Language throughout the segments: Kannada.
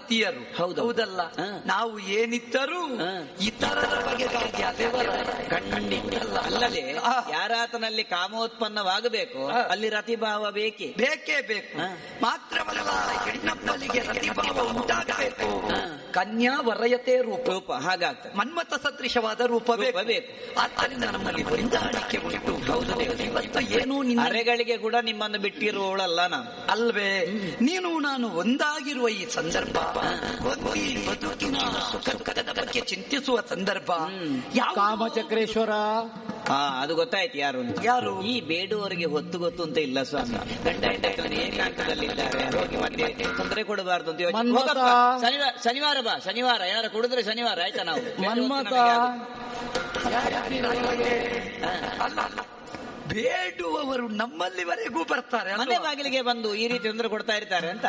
ಪತಿಯರು ಹೌದು. ಹೌದಲ್ಲ ಹ. ನಾವು ಏನಿದ್ದರೂ ಹ. ಇತರರ ಬಗೆಗಾಗಿ ಅಲೆವರ ಖಂಡಿತಲ್ಲ ಅಲ್ಲದೆ ಆ. ಯಾರಾತನಲ್ಲಿ ಕಾಮೋತ್ಪನ್ನವಾಗಬೇಕು ಆ. ಅಲ್ಲಿ ರತಿಭಾವ ಬೇಕೇ ಬೇಕೇ ಬೇಕು ಹ. ಮಾತ್ರವಲ್ಲ ಹೆಣ್ಣಪ್ಪಲಿಗೆ ರತಿಭಾವ ಉಂಟಾಗಬೇಕು ಹ. ಕನ್ಯಾ ವರಯತೆ ರೂಪ ರೂಪ ಹಾಗಾಗ್ತದೆ ಮನ್ಮಥ ಸದೃಶವಾದ ರೂಪ ರೂಪ ಬೇಕು ಬೇಕು. ಆದ್ದರಿಂದ ನಮ್ಮಲ್ಲಿ ಹೊಂದಾಣಿಕೆ ಉಂಟು ಹೌದು ಇವತ್ತು ಏನೋ ನಿನ್ನ ಅರೆಗಳಿಗೆ ಕೂಡ ನಿಮ್ಮನ್ನು ಬಿಟ್ಟಿರುವವಳಲ್ಲ ನಾನು ಅಲ್ವೇ ನೀನು ನಾನು ಒಂದಾಗಿರುವ ಈ ಸಂದರ್ಭ ಒಂದಿ ಬದುಕಿನ ಸುಖ ದುಃಖದ ಬಗ್ಗೆ ಚಿಂತಿಸುವ ಸಂದರ್ಭ ಯಾವುದು? ಕಾಮಚಕ್ರೇಶ್ವರ ಹಾ ಅದು ಗೊತ್ತಾಯ್ತು ಯಾರು ಅಂತ. ಯಾರು? ಈ ಬೇಡುವವರಿಗೆ ಹೊತ್ತು ಗೊತ್ತು ಅಂತ ಇಲ್ಲ ಸ್ವಾಮಿ ಗಂಡ ಹೆಂಡತಿ ಏಕಾಂತದಲ್ಲಿದ್ದಾರೆ ಹೋಗಿ ಮತ್ತೆ ತೊಂದರೆ ಕೊಡಬಾರ್ದು ಅಂತ ಯೋಚನೆ- ಮನ್ಮಥ. ಹೋಗಪ್ಪ, ಶನಿವಾರ ಶನಿವಾರ ಬಾ ಶನಿವಾರ ಏನಾರು ಕುಡಿದ್ರೆ ಶನಿವಾರ ಆಯ್ತಾ ನಾವು ಮನ್ಮಥ ಅಲ್ಲ ಅಲ್ಲ. ಬೇಡುವವರು ನಮ್ಮಲ್ಲಿವರೆಗೂ ಬರ್ತಾರೆ ಅಲ್ವಾ? ಮನೆ ಬಾಗಿಲಿಗೆ ಬಂದು ಈ ರೀತಿ ತೊಂದರೆ ಕೊಡ್ತಾ ಇರ್ತಾರೆ ಅಂತ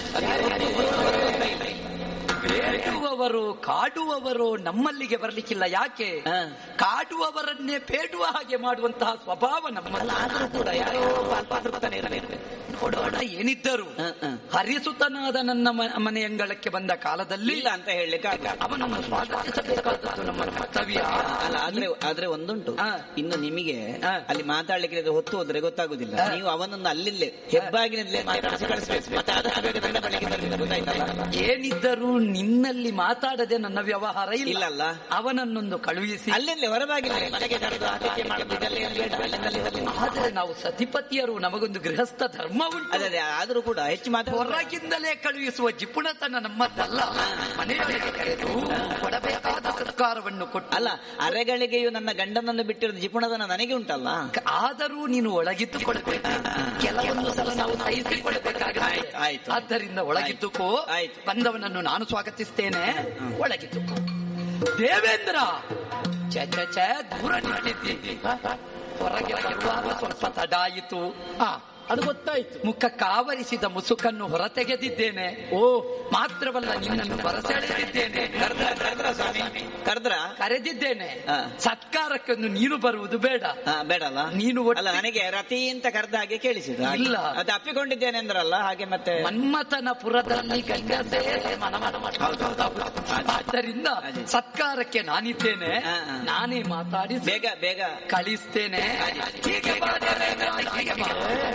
ಬೇಡುವವರು ಕಾಡುವವರು ನಮ್ಮಲ್ಲಿಗೆ ಬರ್ಲಿಕ್ಕಿಲ್ಲ ಯಾಕೆ ಹ. ಕಾಡುವವರನ್ನೇ ಬೇಡುವ ಹಾಗೆ ಮಾಡುವಂತಹ ಸ್ವಭಾವ ನಮ್ಮಲ್ಲ ಆದರೂ ಕೂಡ ಯಾರೋ ಪಾಲ್ಪಾಡುತ್ತಾನೆ ಇರಬೇಕು. ನೋಡೋಣ ಏನಿದ್ದರು ಹ, ಹ. ಹರಿಸುತನಾದ ನನ್ನ ಮ- ಮನೆ ಅಂಗಳಕ್ಕೆ ಬಂದ ಕಾಲದಲ್ಲಿ ಇಲ್ಲ ಅಂತ ಹೇಳಲಿಕ್ಕೆ ಆಗಲ್ಲ. ಅವನನ್ನು ಸ್ವಾಗತಿಸಬೇಕಾದದ್ದು ನಮ್ಮ ಕರ್ತವ್ಯ ಅಲ್ಲ ಆದ್ರೆ ಆದ್ರೆ ಒಂದುಂಟು ಹಾ. ಇನ್ನು ನಿಮಗೆ ಹಾ. ಅಲ್ಲಿ ಮಾತಾಡ್ಲಿಕ್ಕೆ ಇದು ಹೊತ್ತು ಹೋದ್ರೆ ಗೊತ್ತಾಗುದಿಲ್ಲ ಹಾ. ನೀವು ಅವನನ್ನು ಅಲ್ಲಿಲ್ಲೇ ಹೆಬ್ಬಾಗಿನಲ್ಲೇ ಮಾತಾಡಿಸಿ ಕಳಿಸ್ಬೇಕು ಮತ್ತೆ ಆದಷ್ಟು ಬೇಗ ನನ್ನ ಬಳಿಗೆ ಬರ್ಲಿಕ್ಕೆ ಗೊತ್ತಾಯ್ತಲ್ಲ ಏನಿದ್ದರೂ ನಿನ್ನಲ್ಲಿ ಮಾತಾಡದೆ ನನ್ನ ವ್ಯವಹಾರ ಇಲ್ಲ ಇಲ್ಲಲ್ಲ? ಅವನನ್ನೊಂದು ಕಳುಹಿಸಿ ಅಲ್ಲೇ ಹೊರಬಾಗಿಲೇ ಮನೆಗೆ ಕರೆದು ಆತಿಥ್ಯ ಮಾಡುದು ಇದೆಲ್ಲ ಏನು ಬೇಡ ಅಲ್ಲಿಂದಲೇ ಹೋಗಿ. ಆದರೆ ನಾವು ಸತಿಪತಿಯರು ನಮಗೊಂದು ಗೃಹಸ್ಥ ಧರ್ಮ ಉಂಟು ಅದೇ ಅದೇ ಆದ್ರೂ ಕೂಡ ಹೆಚ್ಚು ಮಾತಾಡ ಹೊರಗಿಂದಲೇ ಕಳುಹಿಸುವ ಜಿಪುಣತನ ನಮ್ಮದಲ್ಲ ಮನೆಯೊಳಗೆ ಕರೆದು ಕೊಡಬೇಕಾದ ಸತ್ಕಾರವನ್ನು ಕೊಟ್ಟು ಅಲ್ಲ ಅರೆಗಳಿಗೆಯೂ ನನ್ನ ಗಂಡನನ್ನು ಬಿಟ್ಟಿರೋದು ಜಿಪುಣದನ ನನಗೆ ಉಂಟಲ್ಲ ಆದರೂ ನೀನು ಒಳಗಿದ್ದುಕೊಳ್ಬೇಕು ಕೆಲವೊಂದು ಸಲ ನಾವು ಸಹಿಸಿಕೊಳ್ಬೇಕಾಗುತ್ತೆ ಆಯ್ತು, ಆಯ್ತು. ಆದ್ದರಿಂದ ಒಳಗಿದ್ದುಕೋ ಆಯ್ತು. ಬಂದವನನ್ನು ನಾನು ಸ್ವಾಗತಿಸ್ತೇನೆ ಒಳಗಿದ್ದುಕೋ ದೇವೇಂದ್ರ ಛೆ ಛೆ ಛೆ ದೂರ ನಿಂತಿದ್ದೀನಿ ಹೊರಗೆ ಬರುವಾಗ ಸ್ವಲ್ಪ ತಡ ಆಯಿತು ಆ, ಅದು ಗೊತ್ತಾಯ್ತು ಮುಖ ಕಾವರಿಸಿದ ಮುಸುಕನ್ನು ಹೊರತೆಗೆದಿದ್ದೇನೆ ಓ ಮಾತ್ರವಲ್ಲ ನಿನ್ನನ್ನು ಬರಸೆಳೆದಿದ್ದೇನೆ ಕರ್ದ್ರ ಕರ್ದ್ರ ಸ್ವಾಮಿ ಕರ್ದ್ರ ಕರೆದಿದ್ದೇನೆ ಹಾ. ಸತ್ಕಾರಕ್ಕೊಂದು ನೀನು ಬರುವುದು ಬೇಡ ಹಾ, ಬೇಡಲ್ಲ ನೀನು ಒಟ್ಟಿ- ಅಲ್ಲ ನನಗೆ ರತಿ ಅಂತ ಕರೆದ ಹಾಗೆ ಕೇಳಿಸಿದ ಇಲ್ಲ. ಅದು ಅಪ್ಪಿಕೊಂಡಿದ್ದೇನೆ ಅಂದ್ರಲ್ಲ ಹಾಗೆ ಮತ್ತೆ ಮನ್ಮಥನ ಪುರದಲ್ಲಿ ಗಂಗಸೇ ಮನ ಮನ ಮನ. ಆದ್ದರಿಂದ ಅದೇ. ಸತ್ಕಾರಕ್ಕೆ ನಾನಿದ್ದೇನೆ ಹಾ, ಹಾ. ನಾನೇ ಮಾತಾಡಿ ಬೇಗ ಬೇಗ ಕಳಿಸ್ತೇನೆ ಹೀಗೆ ಬಾ ದೇವೇಂದ್ರ, ಹೀಗೆ ಬಾ.